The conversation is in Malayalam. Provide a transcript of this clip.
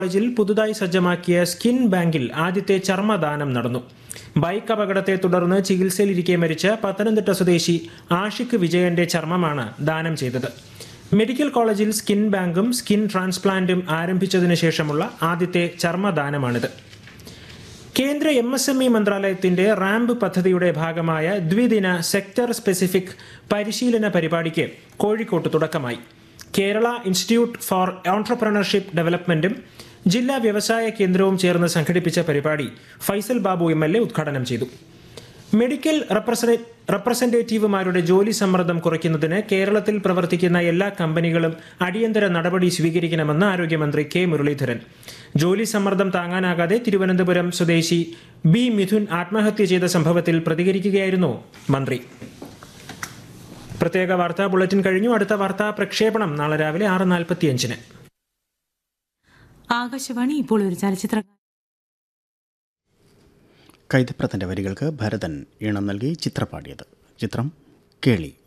കോളേജിൽ പുതുതായി സജ്ജമാക്കിയ സ്കിൻ ബാങ്കിൽ ആദ്യത്തെ ചർമ്മദാനം നടന്നു ബൈക്ക് അപകടത്തെ തുടർന്ന് ചികിത്സയിലിരിക്കെ മരിച്ച പത്തനംതിട്ട സ്വദേശി ആഷിഖ് വിജയന്റെ ചർമ്മമാണ് ദാനം ചെയ്തത് മെഡിക്കൽ കോളേജിൽ സ്കിൻ ബാങ്കും സ്കിൻ ട്രാൻസ്പ്ലാന്റും ആരംഭിച്ചതിനു ശേഷമുള്ള ആദ്യത്തെ ചർമ്മദാനമാണിത് കേന്ദ്ര എം എസ് എം ഇ മന്ത്രാലയത്തിന്റെ റാമ്പ് പദ്ധതിയുടെ ഭാഗമായ ദ്വിദിന സെക്ടർ സ്പെസിഫിക് പരിശീലന പരിപാടിക്ക് കോഴിക്കോട്ട് തുടക്കമായി കേരള ഇൻസ്റ്റിറ്റ്യൂട്ട് ഫോർ ഓൺട്രപ്രണർഷിപ്പ് ഡെവലപ്മെന്റും ജില്ലാ വ്യവസായ കേന്ദ്രവും ചേർന്ന് സംഘടിപ്പിച്ച പരിപാടി Faisal Babu M L A ഉദ്ഘാടനം ചെയ്തു മെഡിക്കൽ റെപ്രസെ- റെപ്രസെന്റേറ്റീവുമാരുടെ ജോലി സമ്മർദ്ദം കുറയ്ക്കുന്നതിന് കേരളത്തിൽ പ്രവർത്തിക്കുന്ന എല്ലാ കമ്പനികളും അടിയന്തര നടപടി സ്വീകരിക്കണമെന്ന് ആരോഗ്യമന്ത്രി കെ മുരളീധരൻ ജോലി സമ്മർദ്ദം താങ്ങാനാകാതെ തിരുവനന്തപുരം സ്വദേശി ബി മിഥുൻ ആത്മഹത്യ ചെയ്ത സംഭവത്തിൽ പ്രതികരിക്കുകയായിരുന്നു മന്ത്രി പ്രത്യേക വാർത്താ ബുള്ളറ്റിൻ കഴിഞ്ഞു അടുത്ത വാർത്താ പ്രക്ഷേപണം നാളെ രാവിലെ ആറ് നാൽപ്പത്തിയഞ്ചിന് ആകാശവാണി ഇപ്പോൾ ഒരു ചലച്ചിത്ര കൈതപ്രത്തിൻ്റെ വരികൾക്ക് ഭരതൻ ഈണം നൽകി ചിത്രപാടിയത് ചിത്രം കേളി